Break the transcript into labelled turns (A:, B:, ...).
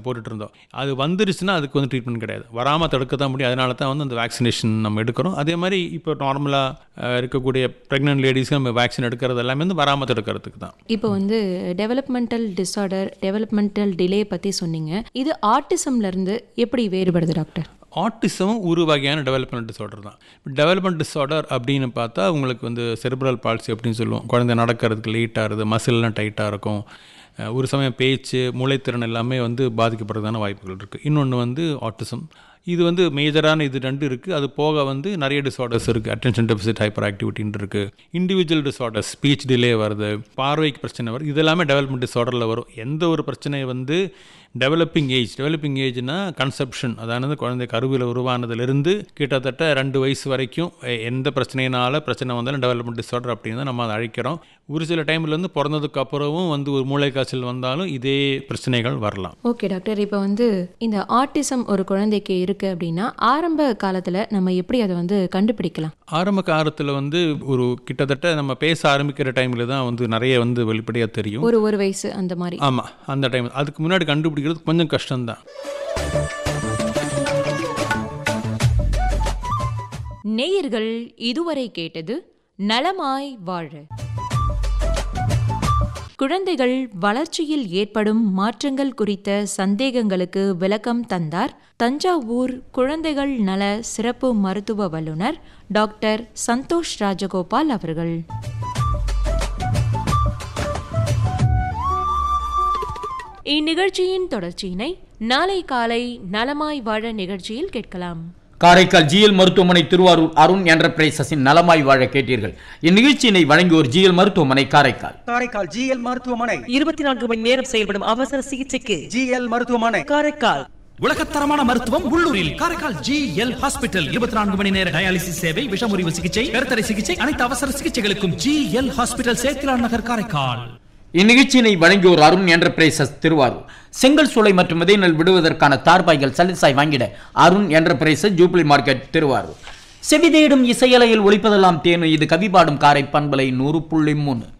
A: போட்டுட்டு இருந்தோம் அது வந்துருச்சுன்னா அதுக்கு வந்து ட்ரீட்மெண்ட் கிடையாது வராமல் தடுக்க தான் முடியும் அதனால தான் வந்து அந்த வேக்சினேஷன் நம்ம எடுக்கிறோம் அதே மாதிரி இப்போ நார்மலாக இருக்கக்கூடிய ப்ரெக்னென்ட் லேடிஸ்க்கு நம்ம வேக்சின் எடுக்கிறது எல்லாமே வந்து வராமல் தடுக்கிறதுக்கு தான்
B: இப்போ வந்து டெவலப்மெண்டல் டிஸார்டர் டெவலப்மெண்டல் டிலே பற்றி சொன்னீங்க இது ஆட்டிசம்ல இருந்து எப்படி வேறுபடுது டாக்டர்
A: ஆட்டிசமும் ஒரு வகையான டெவலப்மெண்ட் டிஸார்டர் தான் டெவலப்மெண்ட் டிஸார்டர் அப்படின்னு பார்த்தா உங்களுக்கு வந்து செரிப்ரல் பால்சி அப்படின்னு சொல்லுவோம் குழந்தை நடக்கிறதுக்கு லேட் ஆகுது மசில்லாம் டைட்டாக இருக்கும் அஹ் ஒரு சமயம் பேச்சு மூளைத்திறன் எல்லாமே வந்து பாதிக்கப்படுறதான வாய்ப்புகள் இருக்குது இன்னொன்று வந்து ஆட்டிசம் இது வந்து மேஜரான இது ரெண்டு இருக்குது அது போக வந்து நிறைய டிஸார்டர்ஸ் இருக்குது அட்டென்ஷன் டெபிசிட் ஹைப்பர் ஆக்டிவிட்டின்னு இருக்குது இண்டிவிஜுவல் டிஸார்டர்ஸ் ஸ்பீச் டிலே வருது பார்வைக்கு பிரச்சனை வருது இது எல்லாமே டெவலப்மெண்ட் டிஸார்டரில் வரும் எந்த ஒரு பிரச்சனையை வந்து டெவலப்பிங் ஏஜ் டெவலப்பிங் ஏஜ்னா கன்செப்ஷன் அதானது குழந்தை கருவில் உருவானதுலேருந்து கிட்டத்தட்ட ரெண்டு வயசு வரைக்கும் எ- எந்த பிரச்சனையினால பிரச்சனை வந்தாலும் டெவலப்மெண்ட் டிஸார்டர் அப்படின்னு தான் நம்ம அதை அழைக்கிறோம் ஒரு சில டைம்ல இருந்து பிறந்ததுக்கு அப்புறமும் வந்து ஒரு மூளை காய்ச்சல் வந்தாலும் இதே பிரச்சனைகள் வரலாம்
B: ஓகே டாக்டர் இப்போ வந்து இந்த ஆட்டிசம் ஒரு குழந்தைக்கு இருக்கு அப்படின்னா ஆரம்ப காலத்தில் நம்ம எப்படி அதை வந்து கண்டுபிடிக்கலாம்
A: ஆரம்ப காலத்தில் வந்து ஒரு கிட்டத்தட்ட நம்ம பேச ஆரம்பிக்கிற டைமில் தான் வந்து நிறைய வந்து வெளிப்படையாக தெரியும்
B: ஒரு ஒரு வயசு அந்த மாதிரி
A: ஆமாம் அந்த டைம் அதுக்கு முன்னாடி கண்டுபிடிக்கிறது கொஞ்சம் கஷ்டம்தான்
B: நேயர்கள் இதுவரை கேட்டது நலமாய் வாழ குழந்தைகள் வளர்ச்சியில் ஏற்படும் மாற்றங்கள் குறித்த சந்தேகங்களுக்கு விளக்கம் தந்தார் தஞ்சாவூர் குழந்தைகள் நல சிறப்பு மருத்துவ வல்லுநர் டாக்டர் சந்தோஷ் ராஜகோபால் அவர்கள் இந்நிகழ்ச்சியின் தொடர்ச்சியினை நாளை காலை நலமாய் வாழ நிகழ்ச்சியில் கேட்கலாம்
C: காரைக்கால் ஜிஎல் மருத்துவமனை திருவாரூர் அருண் என்டர்பிரைசஸின் நலமாய் வாழ கேட்டீர்கள் இந்நிகழ்ச்சியினை வழங்கியோர் ஜிஎல் மருத்துவமனை காரைக்கால்
D: காரைக்கால் ஜிஎல் மருத்துவமனை
E: இருபத்தி நான்கு மணி நேரம் செயல்படும் அவசர சிகிச்சைக்கு
D: ஜிஎல் மருத்துவமனை
E: காரைக்கால்
F: உலகத்தரமான மருத்துவம் உள்ளூரில் காரைக்கால் ஜி எல் ஹாஸ்பிட்டல் இருபத்தி நான்கு மணி நேர டயாலிசிஸ் சேவை விஷமுறிவு சிகிச்சை கருத்தடை சிகிச்சை அனைத்து அவசர சிகிச்சைகளுக்கும் G L hospital Sethilan Nagar Karaikal
C: இந்நிகழ்ச்சியினை வழங்கியோர் அருண் என்டர்பிரைசஸ் திருவாரூர் செங்கல் சூளை மற்றும் விதைநெல் விடுவதற்கான தார்பாய்கள் சலிசாய் வாங்கிட Arun enterprises jubilee market Thiruvarur செவி தேடும் இசையலையில் ஒழிப்பதெல்லாம் தேனு இது கவி பாடும் காரை பண்பலை நூறு புள்ளி மூணு